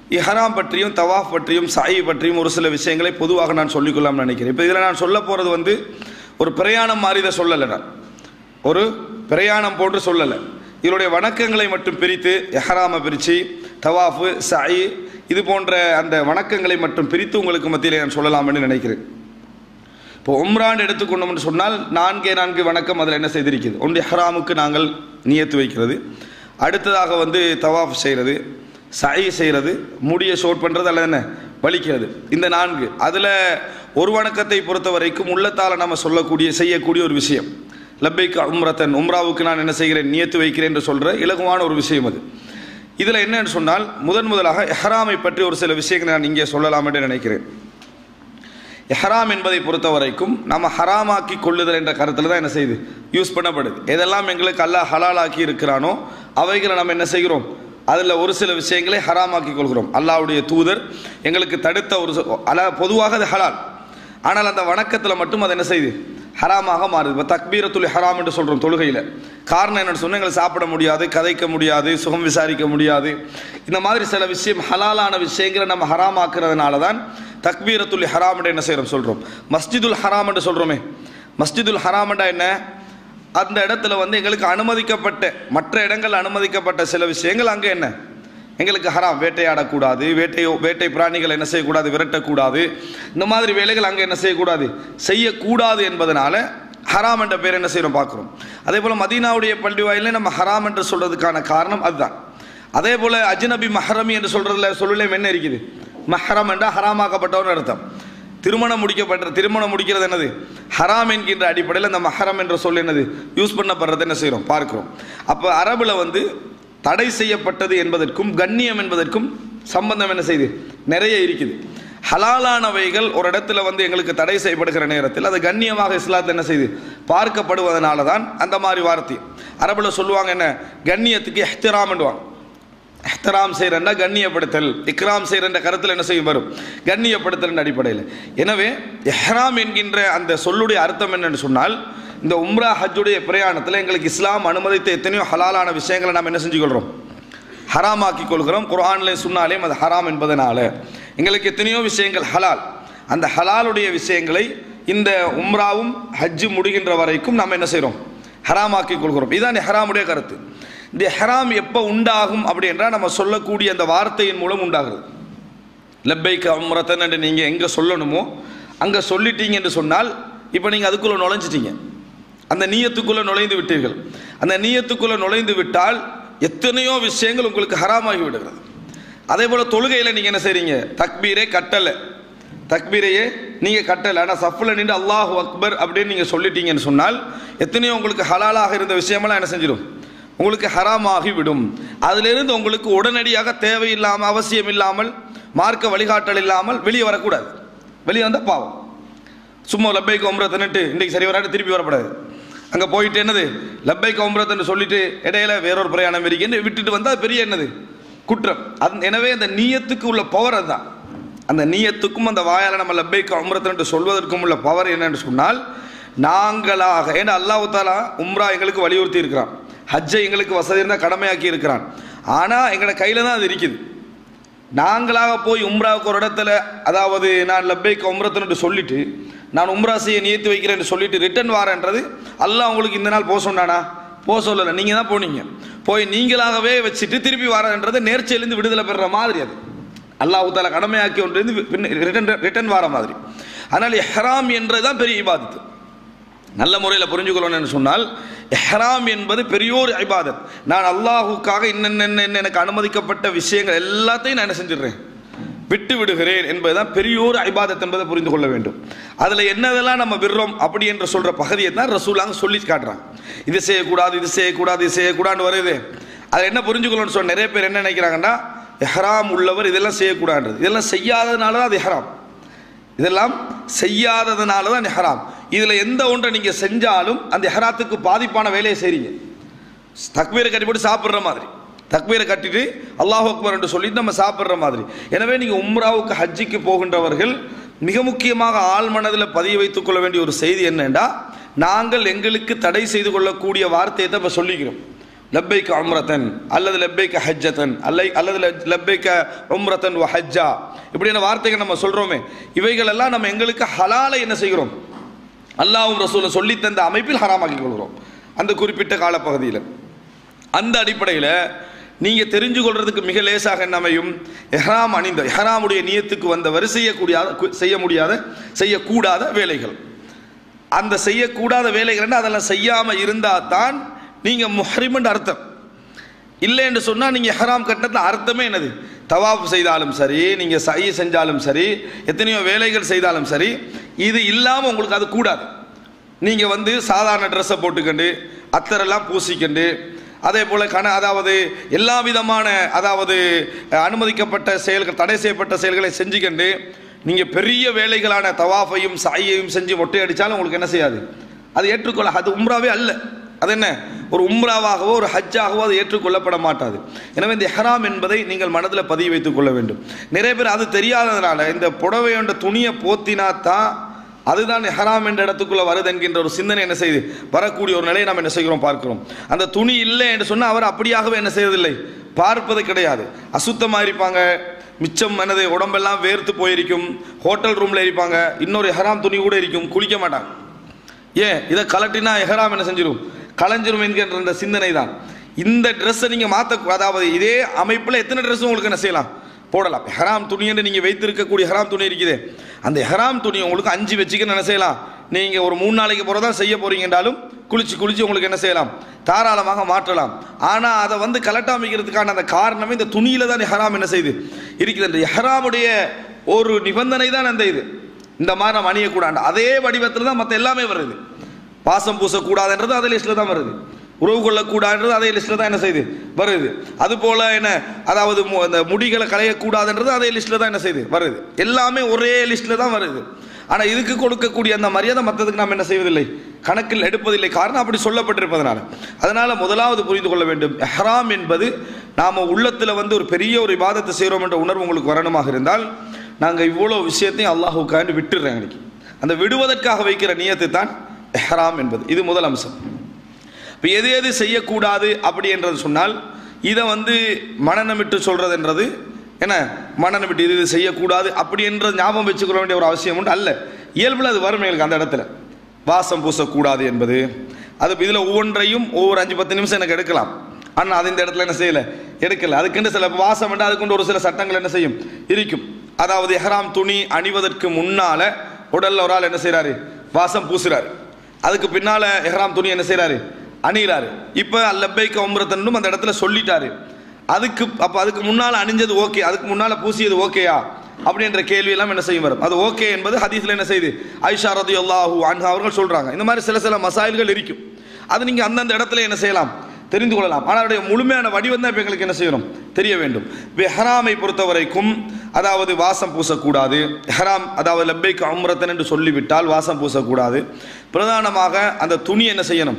இஹராம் பற்றியும் தவாஃப் பற்றியும் சாயி பற்றியும் ஒரு சில விஷயங்களை பொதுவாக நான் சொல்லிக்கொள்ளாம்னு நினைக்கிறேன் இப்போ இதில் நான் சொல்ல போகிறது வந்து ஒரு பிரயாணம் மாதிரி இதை சொல்லலை நான் ஒரு பிரயாணம் போன்று சொல்லலை இதனுடைய வணக்கங்களை மட்டும் பிரித்து எஹராமை பிரித்து தவாஃபு சாயி இது போன்ற அந்த வணக்கங்களை மட்டும் பிரித்து உங்களுக்கு மத்தியில் நான் சொல்லலாம்னு நினைக்கிறேன் இப்போ உம்ரான் எடுத்துக்கொண்டோம்னு சொன்னால் நான்கே நான்கு வணக்கம் அதில் என்ன செய்திருக்கிறது ஒன்று ஹராமுக்கு நாங்கள் நியத்து வைக்கிறது அடுத்ததாக வந்து தவாஃப் செய்கிறது சை செய்கிறது முடிய ஷோட் பண்ணுறது அல்லது என்ன வலிக்கிறது இந்த நான்கு அதில் ஒரு வணக்கத்தை பொறுத்த வரைக்கும் உள்ளத்தால் நம்ம சொல்லக்கூடிய செய்யக்கூடிய ஒரு விஷயம் லப்பைக்கு உம்ரத்தன் உம்ராவுக்கு நான் என்ன செய்கிறேன் நியத்து வைக்கிறேன் என்று சொல்கிற இலகுவான ஒரு விஷயம் அது இதில் என்னன்னு சொன்னால் முதன் முதலாக எஹ்ராமை பற்றி ஒரு சில விஷயங்களை நான் இங்கே சொல்லலாம் என்று நினைக்கிறேன் எஹராம் என்பதை பொறுத்த வரைக்கும் நம்ம ஹராமாக்கி கொள்ளுதல் என்ற கருத்தில் தான் என்ன செய்யுது யூஸ் பண்ணப்படுது எதெல்லாம் எங்களுக்கு அல்லாஹ் ஹலாலாக்கி இருக்கிறானோ அவைகளை நம்ம என்ன செய்கிறோம் அதில் ஒரு சில விஷயங்களை ஹராமாக்கி கொள்கிறோம் அல்லாஹ்வுடைய தூதர் எங்களுக்கு தடுத்த ஒரு சொ- அல பொதுவாக அது ஹலால் ஆனால் அந்த வணக்கத்தில் மட்டும் அது என்ன செய்யுது ஹராமாக மாறுது இப்போ தக்பீரத்துல் ஹராம் என்று சொல்கிறோம் தொழுகையில் காரணம் என்னன்னு சொன்னால் எங்களை சாப்பிட முடியாது கதைக்க முடியாது சுகம் விசாரிக்க முடியாது இந்த மாதிரி சில விஷயம் ஹலாலான விஷயங்களை நம்ம ஹராமாக்குறதுனால தான் தக்பீரத்துல் ஹராம் என்று என்ன செய்கிறோம் சொல்கிறோம் மஸ்ஜிதுல் ஹராம் என்று சொல்கிறோமே மஸ்ஜிதுல் ஹராம்டா என்ன அந்த இடத்துல வந்து எங்களுக்கு அனுமதிக்கப்பட்ட மற்ற இடங்கள் அனுமதிக்கப்பட்ட சில விஷயங்கள் அங்கே என்ன எங்களுக்கு ஹராம் வேட்டையாடக்கூடாது வேட்டையோ வேட்டை பிராணிகள் என்ன செய்யக்கூடாது விரட்டக்கூடாது இந்த மாதிரி வேலைகள் அங்கே என்ன செய்யக்கூடாது செய்யக்கூடாது என்பதனால ஹராம் என்ற பேர் என்ன செய்கிறோம் பார்க்குறோம் அதே போல் மதீனாவுடைய பள்ளி வாயிலே நம்ம ஹராம் என்று சொல்றதுக்கான காரணம் அதுதான் அதே போல் அஜ்னபி மஹரமி என்று சொல்றதுல சொல்லலையும் என்ன இருக்குது மஹரம் என்றால் ஹராமாக்கப்பட்டவன் அர்த்தம் திருமணம் முடிக்கப்பட்ட திருமணம் முடிக்கிறது என்னது ஹராம் என்கின்ற அடிப்படையில் அந்த மஹரம் என்ற சொல் என்னது யூஸ் பண்ணப்படுறது என்ன செய்கிறோம் பார்க்கிறோம் அப்போ அரபில் வந்து தடை செய்யப்பட்டது என்பதற்கும் கண்ணியம் என்பதற்கும் சம்பந்தம் என்ன செய்யுது நிறைய இருக்குது ஹலாலானவைகள் ஒரு இடத்துல வந்து எங்களுக்கு தடை செய்யப்படுகிற நேரத்தில் அது கண்ணியமாக இஸ்லாத்தில் என்ன செய்யுது பார்க்கப்படுவதனால தான் அந்த மாதிரி வார்த்தை அரபில் சொல்லுவாங்க என்ன கண்ணியத்துக்கு எஹ்திராம்டுவாங்க எஹ்தராம் செய்கிறன்னா கண்ணியப்படுத்தல் இக்ராம் செய்கிற கருத்தில் என்ன செய்யும் வரும் கண்ணியப்படுத்தல் அடிப்படையில் எனவே எஹ்ராம் என்கின்ற அந்த சொல்லுடைய அர்த்தம் என்னன்னு சொன்னால் இந்த உம்ரா ஹஜ்ஜுடைய பிரயாணத்தில் எங்களுக்கு இஸ்லாம் அனுமதித்த எத்தனையோ ஹலாலான விஷயங்களை நாம் என்ன செஞ்சுக்கொள்கிறோம் ஹராமாக்கி கொள்கிறோம் குர்ஆன்லே சொன்னாலேயும் அது ஹராம் என்பதனால எங்களுக்கு எத்தனையோ விஷயங்கள் ஹலால் அந்த ஹலாலுடைய விஷயங்களை இந்த உம்ராவும் ஹஜ்ஜு முடிகின்ற வரைக்கும் நாம் என்ன செய்கிறோம் ஹராமாக்கி கொள்கிறோம் இதுதான் ஹராமுடைய கருத்து இந்த ஹராம் எப்போ உண்டாகும் அப்படி என்றால் நம்ம சொல்லக்கூடிய அந்த வார்த்தையின் மூலம் உண்டாகுது லப்பைக்கு உம்ரத்தன் என்று நீங்கள் எங்கே சொல்லணுமோ அங்கே சொல்லிட்டீங்க என்று சொன்னால் இப்போ நீங்கள் அதுக்குள்ளே நுழைஞ்சிட்டீங்க அந்த நீயத்துக்குள்ளே நுழைந்து விட்டீர்கள் அந்த நீயத்துக்குள்ளே நுழைந்து விட்டால் எத்தனையோ விஷயங்கள் உங்களுக்கு ஹராமாகி விடுகிறது அதே போல் தொழுகையில் நீங்கள் என்ன செய்றீங்க தக்பீரே கட்டலை தக்பீரையே நீங்கள் கட்டலை ஆனால் சஃபில் நின்று அல்லாஹ் அக்பர் அப்படின்னு நீங்கள் சொல்லிட்டீங்கன்னு சொன்னால் எத்தனையோ உங்களுக்கு ஹலாலாக இருந்த விஷயமெல்லாம் என்ன செஞ்சிடும் உங்களுக்கு ஹராமாகி விடும் அதிலிருந்து உங்களுக்கு உடனடியாக தேவையில்லாமல் அவசியம் இல்லாமல் மார்க்க வழிகாட்டல் இல்லாமல் வெளியே வரக்கூடாது வெளியே வந்தால் பாவம் சும்மா லப்பைக்கு ஒம்பரத்தன்னுட்டு இன்றைக்கு சரி வராட்டு திருப்பி வரக்கூடாது அங்கே போயிட்டு என்னது லப்பைக்கு ஒம்பரத்தன்னு சொல்லிட்டு இடையில வேறொரு பிரயாணம் இருக்குன்னு விட்டுட்டு வந்தால் பெரிய என்னது குற்றம் அது எனவே அந்த நீயத்துக்கு உள்ள பவர் அதுதான் அந்த நீயத்துக்கும் அந்த வாயால் நம்ம லப்பைக்கு ஒம்பரத்தன்ட்டு சொல்வதற்கும் உள்ள பவர் என்னன்னு சொன்னால் நாங்களாக ஏன்னா அல்லாஹ் தாலா உம்ரா எங்களுக்கு வலியுறுத்தி இருக்கிறான் ஹஜ்ஜை எங்களுக்கு வசதி இருந்தால் கடமையாக்கி இருக்கிறான் ஆனால் எங்களோட கையில் தான் அது இருக்குது நாங்களாக போய் உம்ராவுக்கு ஒரு இடத்துல அதாவது நான் லப்பைக்கு உம்ரத்துன்னு சொல்லிட்டு நான் உம்ரா செய்ய நியத்து வைக்கிறேன்னு சொல்லிட்டு ரிட்டர்ன் வாரேன்றது அல்லாஹ் உங்களுக்கு இந்த நாள் போக சொன்னானா போக சொல்லலை நீங்கள் தான் போனீங்க போய் நீங்களாகவே வச்சுட்டு திருப்பி வரேன்றது நேர்ச்சியிலேருந்து விடுதலை பெறுற மாதிரி அது அல்லாஹ் தாலா கடமையாக்கி ஒன்றிருந்து ரிட்டன் ரிட்டன் வர மாதிரி அதனால் எஹ்ராம் என்றது தான் பெரிய இபாதத்து நல்ல முறையில் புரிஞ்சுக்கொள்ளணும்னு சொன்னால் எஹ்ராம் என்பது பெரியோர் இபாதத் நான் அல்லாஹுக்காக இன்னென்ன எனக்கு அனுமதிக்கப்பட்ட விஷயங்கள் எல்லாத்தையும் நான் என்ன செஞ்சிடுறேன் விட்டு விடுகிறேன் என்பதுதான் பெரியோர் ஐபாதத் என்பதை புரிந்து கொள்ள வேண்டும் அதில் என்னதெல்லாம் நம்ம விடுறோம் அப்படி என்று சொல்கிற பகுதியை தான் ரசூலாங்க சொல்லி காட்டுறாங்க இது செய்யக்கூடாது இது செய்யக்கூடாது இது செய்யக்கூடாதுன்னு வருது அதில் என்ன புரிஞ்சுக்கணும்னு சொன்ன நிறைய பேர் என்ன நினைக்கிறாங்கன்னா எஹ்ராம் உள்ளவர் இதெல்லாம் செய்யக்கூடாதுன்றது இதெல்லாம் செய்யாததுனால தான் அது எஹ்ராம் இதெல்லாம் செய்யாததுனால தான் எஹ்ராம் இதில் எந்த ஒன்றை நீங்கள் செஞ்சாலும் அந்த எஹ்ராத்துக்கு பாதிப்பான வேலையை செய்றீங்க தக்பீரை கட்டி போட்டு சாப்பிட்ற மாதிரி தக்பீரை கட்டிட்டு அல்லாஹ் அக்பர் என்று சொல்லிட்டு நம்ம சாப்பிட்ற மாதிரி எனவே நீங்கள் உம்ராவுக்கு ஹஜ்ஜிக்கு போகின்றவர்கள் மிக முக்கியமாக ஆள் மனதில் பதிய வைத்துக் கொள்ள வேண்டிய ஒரு செய்தி என்னென்றா நாங்கள் எங்களுக்கு தடை செய்து கொள்ளக்கூடிய வார்த்தையை தான் இப்போ சொல்லிக்கிறோம் லப்பைக்க உம்ரத்தன் அல்லது லப்பைக்க ஹஜ்ஜத்தன் அல்லை அல்லது ல- லப்பைக்க உம்ரத்தன் வ ஹஜ்ஜா இப்படியான வார்த்தைகள் நம்ம சொல்றோமே இவைகள் எல்லாம் நம்ம எங்களுக்கு ஹலாலை என்ன செய்கிறோம் அல்லாஹ்வும் ரசூலும் சொல்லி தந்த அமைப்பில் ஹராமாக்கி கொள்கிறோம் அந்த குறிப்பிட்ட காலப்பகுதியில் அந்த அடிப்படையில் நீங்கள் தெரிஞ்சு கொள்றதுக்கு மிக லேசாக என்ன அமையும் எஹ்ராம் அணிந்த எஹ்ராமுடைய நியத்துக்கு வந்தவர் செய்யக்கூடிய செய்ய முடியாத செய்யக்கூடாத வேலைகள் அந்த செய்யக்கூடாத வேலைகள் அதெல்லாம் செய்யாமல் இருந்தால் தான் நீங்கள் முஹரிமன் அர்த்தம் இல்லை என்று சொன்னால் நீங்கள் ஹராம் கட்டத்தில் அர்த்தமே என்னது தவாஃப் செய்தாலும் சரி நீங்கள் சை செஞ்சாலும் சரி எத்தனையோ வேலைகள் செய்தாலும் சரி இது இல்லாமல் உங்களுக்கு அது கூடாது நீங்கள் வந்து சாதாரண ட்ரெஸ்ஸை போட்டுக்கண்டு அத்தரெல்லாம் பூசிக்கண்டு அதே போல் கண அதாவது எல்லா விதமான அதாவது அஹ், அனுமதிக்கப்பட்ட செயல்கள் தடை செய்யப்பட்ட செயல்களை செஞ்சுக்கண்டு நீங்கள் பெரிய வேலைகளான தவாஃபையும் சாயையும் செஞ்சு மொட்டை அடித்தாலும் உங்களுக்கு என்ன செய்யாது அது ஏற்றுக்கொள்ள அது உம்ராவே அல்ல அது என்ன ஒரு உம்ராவாகவோ ஒரு ஹஜ்ஜாகவோ அது ஏற்றுக்கொள்ளப்பட மாட்டாது எனவே இந்த ஹராம் என்பதை நீங்கள் மனதில் பதிய வைத்துக் கொள்ள வேண்டும் நிறைய பேர் அது தெரியாததுனால இந்த புடவையோட துணியை போத்தினா தான் அதுதான் ஹராம் என்ற இடத்துக்குள்ள வருது என்கின்ற ஒரு சிந்தனை என்ன செய்யுது வரக்கூடிய ஒரு நிலையை நாம் என்ன செய்கிறோம் பார்க்கிறோம் அந்த துணி இல்லை என்று சொன்னால் அவர் அப்படியாகவே என்ன செய்வதில்லை பார்ப்பது கிடையாது அசுத்தமாக இருப்பாங்க மிச்சம் என்னது உடம்பெல்லாம் வேர்த்து போயிருக்கும் ஹோட்டல் ரூமில் இருப்பாங்க இன்னொரு ஹராம் துணி கூட இருக்கும் குளிக்க மாட்டாங்க ஏன் இதை கலட்டினா எஹராம் என்ன செஞ்சிடும் கலைஞ்சிரும் என்கின்ற இந்த சிந்தனை தான் இந்த ட்ரெஸ்ஸை நீங்கள் மாற்ற அதாவது இதே அமைப்பில் எத்தனை ட்ரெஸ் உங்களுக்கு என்ன செய்யலாம் போடலாம் ஹராம் துணி என்று நீங்கள் வைத்திருக்கக்கூடிய ஹராம் துணி இருக்குது அந்த ஹராம் துணி உங்களுக்கு அஞ்சு வச்சுக்க என்ன செய்யலாம் நீங்கள் ஒரு மூணு நாளைக்கு போகிறதா செய்ய போறீங்க என்றாலும் குளிச்சு குளிச்சு உங்களுக்கு என்ன செய்யலாம் தாராளமாக மாற்றலாம் ஆனால் அதை வந்து கலட்டாமிக்கிறதுக்கான அந்த காரணமே இந்த துணியில தான் ஹராம் என்ன செய்யுது இருக்குது அந்த ஹராமுடைய ஒரு நிபந்தனை தான் அந்த இது இந்த மாதிரி நம்ம அணியக்கூடாது அதே வடிவத்தில் தான் மற்ற எல்லாமே வருது பாசம் பூசக்கூடாதுன்றது அதே லிஸ்ட்டில் தான் வருது உறவு கொள்ளக்கூடாதுன்றது அதே லிஸ்ட்டில் தான் என்ன செய்யுது வருது அது போல என்ன அதாவது மு- அந்த முடிகளை களையக்கூடாதுன்றது அதே லிஸ்ட்டில் தான் என்ன செய்யுது வருது எல்லாமே ஒரே லிஸ்ட்டில் தான் வருது ஆனால் இதுக்கு கொடுக்கக்கூடிய அந்த மரியாதை மற்றதுக்கு நாம் என்ன செய்வதில்லை கணக்கில் எடுப்பதில்லை காரணம் அப்படி சொல்லப்பட்டிருப்பதனால அதனால முதலாவது புரிந்து கொள்ள வேண்டும் எஹ்ராம் என்பது நாம் உள்ளத்தில் வந்து ஒரு பெரிய ஒரு இபாதத்தை செய்கிறோம் என்ற உணர்வு உங்களுக்கு வரணுமாக இருந்தால் நாங்கள் இவ்வளோ விஷயத்தையும் அல்லாஹுக்காண்டு விட்டுடுறேன் அன்னைக்கு அந்த விடுவதற்காக வைக்கிற நியத்து தான் எஹ்ராம் என்பது இது முதல் அம்சம் இப்போ எது எது செய்யக்கூடாது அப்படி என்றது சொன்னால் இதை வந்து மனநமிட்டு சொல்றதுன்றது என்ன மனநமிட்டு இது இது செய்யக்கூடாது அப்படி என்ற ஞாபகம் வச்சுக்கொள்ள வேண்டிய ஒரு அவசியம் உண்டு அல்ல இயல்பில் அது வரும் எங்களுக்கு அந்த இடத்துல வாசம் பூசக்கூடாது என்பது அது இதில் ஒவ்வொன்றையும் ஒவ்வொரு அஞ்சு பத்து நிமிஷம் எனக்கு எடுக்கலாம் ஆனால் அது இந்த இடத்துல என்ன செய்யலை எடுக்கல அதுக்குன்னு சில வாசம் என்று அதுக்குண்டு ஒரு சில சட்டங்கள் என்ன செய்யும் இருக்கும் அதாவது எஹ்ராம் துணி அணிவதற்கு முன்னால உடல்ல ஒரு ஆள் என்ன செய்றாரு வாசம் பூசுறாரு அதுக்கு பின்னால எஹ்ராம் துணி என்ன செய்றாரு அணிகிறாரு இப்போ அல்லப்பைக்க உம்ரத்தன்னும் அந்த இடத்துல சொல்லிட்டாரு அதுக்கு அப்போ அதுக்கு முன்னால் அணிஞ்சது ஓகே அதுக்கு முன்னால் பூசியது ஓகேயா அப்படின்ற கேள்வி எல்லாம் என்ன செய்யும் வரும் அது ஓகே என்பது ஹதீஸ்ல என்ன செய்யுது ஐஷா ரதி அல்லாஹூ அன்ஹா அவர்கள் சொல்றாங்க இந்த மாதிரி சில சில மசாயில்கள் இருக்கும் அது நீங்க அந்தந்த இடத்துல என்ன செய்யலாம் தெரிந்து கொள்ளலாம் ஆனால் அதனுடைய முழுமையான வடிவம் தான் இப்போ எங்களுக்கு என்ன செய்யணும் தெரிய வேண்டும் இப்போ ஹராமை பொறுத்த வரைக்கும் அதாவது வாசம் பூசக்கூடாது ஹராம் அதாவது லப்பைக்கு அம்ரத்தன் என்று சொல்லிவிட்டால் வாசம் பூசக்கூடாது பிரதானமாக அந்த துணி என்ன செய்யணும்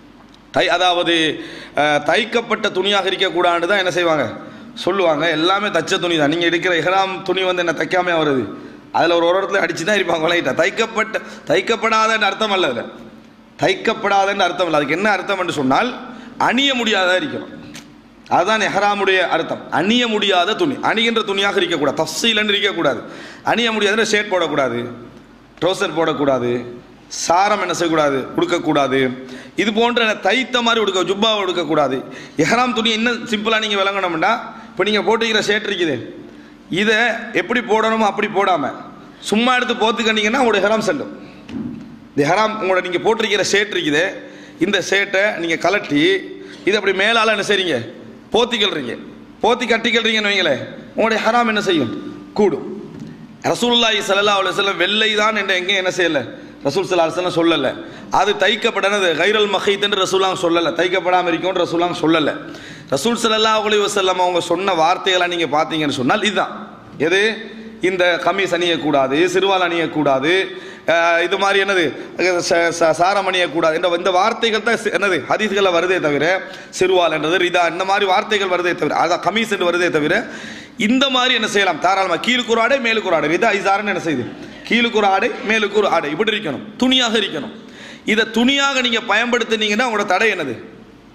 தை அதாவது அஹ், தைக்கப்பட்ட துணியாக இருக்கக்கூடாது தான் என்ன செய்வாங்க சொல்லுவாங்க எல்லாமே தச்ச துணி தான் நீங்கள் எடுக்கிற இஹ்ராம் துணி வந்து என்ன தைக்காமையா வருது அதில் ஒரு ஒரு இடத்துல அடிச்சு தான் இருப்பாங்க வளையிட்ட தைக்கப்பட்ட தைக்கப்படாதன்னு அர்த்தம் அல்ல அதில் தைக்கப்படாதன்னு அர்த்தம் இல்லை அதுக்கு என்ன அர்த்தம் என்று சொன்னால் அணிய முடியாதா இருக்கணும் அதுதான் எஹ்ராமுடைய அர்த்தம் அணிய முடியாத துணி அணிகின்ற துணியாக இருக்கக்கூடாது தஃசீலன்னு இருக்கக்கூடாது அணிய முடியாதுன்னு ஷேட் போடக்கூடாது ட்ரௌசர் போடக்கூடாது சாரம் என்ன செய்யக்கூடாது உடுக்கக்கூடாது இது போன்ற தைத்த மாதிரி உடுக்க ஜுப்பாவை உடுக்கக்கூடாது எஹ்ராம் துணி இன்னும் சிம்பிளாக நீங்கள் விளங்கணும்னா இப்போ நீங்கள் போட்டுக்கிற ஷேட் இருக்குது இதை எப்படி போடணுமோ அப்படி போடாமல் சும்மா எடுத்து போத்துக்கிட்டீங்கன்னா உங்களோட எஹ்ராம் செல்லும் இந்த ஹராம் உங்களோட நீங்கள் போட்டிருக்கிற ஷேட் இருக்குது இந்த ஷேட்டை நீங்கள் கலட்டி இது அப்படி மேலால் என்ன செய்றீங்க போத்திக்கல்றீங்க போத்தி கட்டிக்கல்றீங்கன்னு வைங்களேன் உங்களுடைய ஹராம் என்ன செய்யும் கூடும் ரசூலுல்லாஹி ஸல்லல்லாஹு அலைஹி வஸல்லம் வெள்ளை தான் என்று எங்கேயும் என்ன செய்யல ரசூல் ஸல்லல்லாஹு அலைஹி வஸல்லம் சொல்லல அது தைக்கப்படனது கைரல் மஹீத் என்று ரசூலாங்க சொல்லல தைக்கப்படாமல் இருக்கும் ரசூலாங்க சொல்லல ரசூல் ஸல்லல்லாஹு அலைஹி வஸல்லம் அவங்க சொன்ன வார்த்தைகளை நீங்க பார்த்தீங்கன்னு சொன்னால் இதுதான் எது இந்த கமீஸ் அணியக்கூடாது சிறுவால் அணியக்கூடாது அஹ், இது மாதிரி என்னது அஹ், ச- ச- சாரம் அணியக்கூடாது என்ற இந்த வார்த்தைகள் தான் சி- என்னது ஹதீஸ்களில் வருதே தவிர சிறுவால் என்றது ரிதா இந்த மாதிரி வார்த்தைகள் வருதே தவிர அதான் கமீஸ் என்று வருதே தவிர இந்த மாதிரி என்ன செய்யலாம் தாராளமாக கீழுக்கு ஒரு ஆடை மேலுக்கு ஒரு ஆடை ரிதா இசாரன்னு என்ன செய்யுது கீழுக்கு ஒரு ஆடை மேலுக்கு ஒரு ஆடை இப்படி இருக்கணும் துணியாக இருக்கணும் இதை துணியாக நீங்கள் பயன்படுத்துனீங்கன்னா உங்களோட தடை என்னது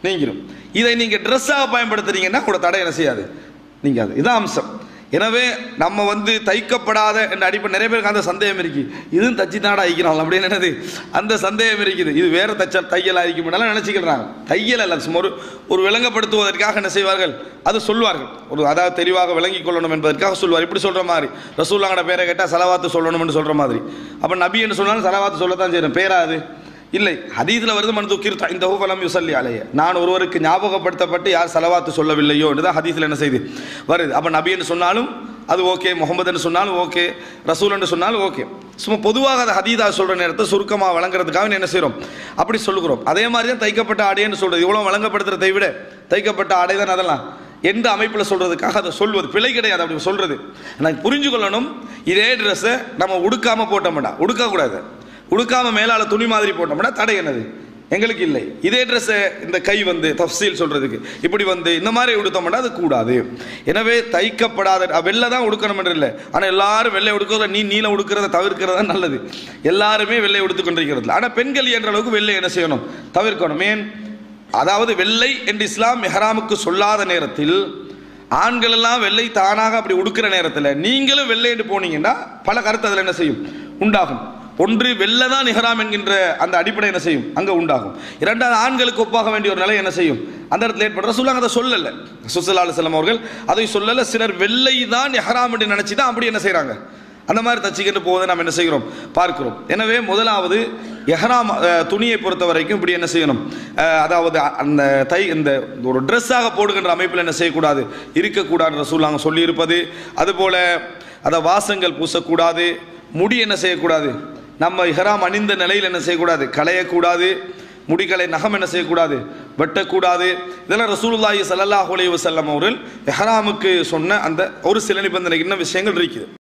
நீங்கிடும் இதை நீங்க ட்ரெஸ்ஸாக பயன்படுத்துறீங்கன்னா கூட தடை என்ன செய்யாது நீங்காது இதான் அம்சம் எனவே நம்ம வந்து தைக்கப்படாத என்ற அடிப்படை நிறைய பேருக்கு அந்த சந்தேகம் இருக்கு இதுவும் தச்சு தாடா ஆகிக்கிறான் அப்படின்னு என்னது அந்த சந்தேகம் இருக்குது இது வேற தச்ச தையல் ஆகிக்கும் நினைச்சுக்கிறாங்க தையல் அல்ல சும்மா ஒரு ஒரு விளங்கப்படுத்துவதற்காக என்ன செய்வார்கள் அது சொல்வார்கள் ஒரு அதாவது தெளிவாக விளங்கிக் கொள்ளணும் என்பதற்காக சொல்வார் இப்படி சொல்ற மாதிரி ரசூல்லாங்கட பேரை கேட்டால் செலவாத்து சொல்லணும்னு சொல்ற மாதிரி அப்ப நபி என்று சொன்னாலும் செலவாத்து சொல்லத்தான் செய்யணும் பேரா அது இல்லை ஹதீஸில் வருது மனது கீர்த்தா இந்த ஹூஃபலம் யுசல்லி அலைய நான் ஒருவருக்கு ஞாபகப்படுத்தப்பட்டு யார் செலவாத்து சொல்லவில்லையோ என்று தான் ஹதீஸில் என்ன செய்து வருது அப்போ நபி என்று சொன்னாலும் அது ஓகே முகமது என்று சொன்னாலும் ஓகே ரசூல் என்று சொன்னாலும் ஓகே சும்மா பொதுவாக அதை ஹதீதா சொல்கிற நேரத்தை சுருக்கமாக வழங்குறதுக்காக என்ன செய்கிறோம் அப்படி சொல்லுகிறோம் அதே மாதிரி தான் தைக்கப்பட்ட ஆடைன்னு சொல்கிறது இவ்வளோ வழங்கப்படுத்துறதை விட தைக்கப்பட்ட ஆடை தான் அதெல்லாம் எந்த அமைப்பில் சொல்றதுக்காக அதை சொல்வது பிழை கிடையாது அப்படி சொல்றது எனக்கு புரிஞ்சு கொள்ளணும் இதே ட்ரெஸ்ஸை நம்ம உடுக்காம போட்டோம்டா உடுக்கக்கூடாது உடுக்காம மேலால துணி மாதிரி போட்டோம்னா தடை என்னது எங்களுக்கு இல்லை இதே ட்ரெஸ்ஸை இந்த கை வந்து தஃசீல் சொல்றதுக்கு இப்படி வந்து இந்த மாதிரி உடுத்தோம்னா அது கூடாது எனவே தைக்கப்படாத அஹ் வெள்ளை தான் உடுக்கணும் என்று இல்லை ஆனால் எல்லாரும் வெள்ளை உடுக்கிறத நீ நீல உடுக்கிறத தவிர்க்கிறது தான் நல்லது எல்லாருமே வெள்ளை உடுத்து கொண்டிருக்கிறது ஆனால் பெண்கள் என்ற அளவுக்கு வெள்ளை என்ன செய்யணும் தவிர்க்கணும் ஏன் அதாவது வெள்ளை என்று இஸ்லாம் மெஹராமுக்கு சொல்லாத நேரத்தில் ஆண்கள் எல்லாம் வெள்ளை தானாக அப்படி உடுக்கிற நேரத்தில் நீங்களும் வெள்ளை என்று போனீங்கன்னா பல கருத்து அதில் என்ன செய்யும் உண்டாகும் ஒன்று வெள்ளை தான் நிகராம் என்கின்ற அந்த அடிப்படை என்ன செய்யும் அங்கே உண்டாகும் இரண்டாவது ஆண்களுக்கு ஒப்பாக வேண்டிய ஒரு நிலை என்ன செய்யும் அந்த இடத்துல ஏற்படுற சொல்லுவாங்க அதை சொல்லலை சுசலா செல்லம் அவர்கள் அதை சொல்லலை சிலர் வெள்ளை தான் நெஹராம் என்று நினைச்சு தான் அப்படி என்ன செய்கிறாங்க அந்த மாதிரி தச்சுக்கிட்டு போவதை நாம் என்ன செய்கிறோம் பார்க்கிறோம் எனவே முதலாவது எஹராம் அஹ், துணியை பொறுத்த வரைக்கும் இப்படி என்ன செய்யணும் அஹ், அதாவது அந்த தை இந்த ஒரு ட்ரெஸ்ஸாக போடுகின்ற அமைப்பில் என்ன செய்யக்கூடாது இருக்கக்கூடாது ரசூலாங்க சொல்லியிருப்பது அதுபோல அதை வாசங்கள் பூசக்கூடாது முடி என்ன செய்யக்கூடாது நம்ம இஹராம் அணிந்த நிலையில் என்ன செய்யக்கூடாது களையக்கூடாது முடிகளை நகம் என்ன செய்யக்கூடாது வெட்டக்கூடாது இதெல்லாம் ரசூலுல்லாஹி ஸல்லல்லாஹு அலைஹி வஸல்லம் அவர்கள் எஹராமுக்கு சொன்ன அந்த ஒரு சில நிபந்தனை இன்னும் விஷயங்கள் இருக்குது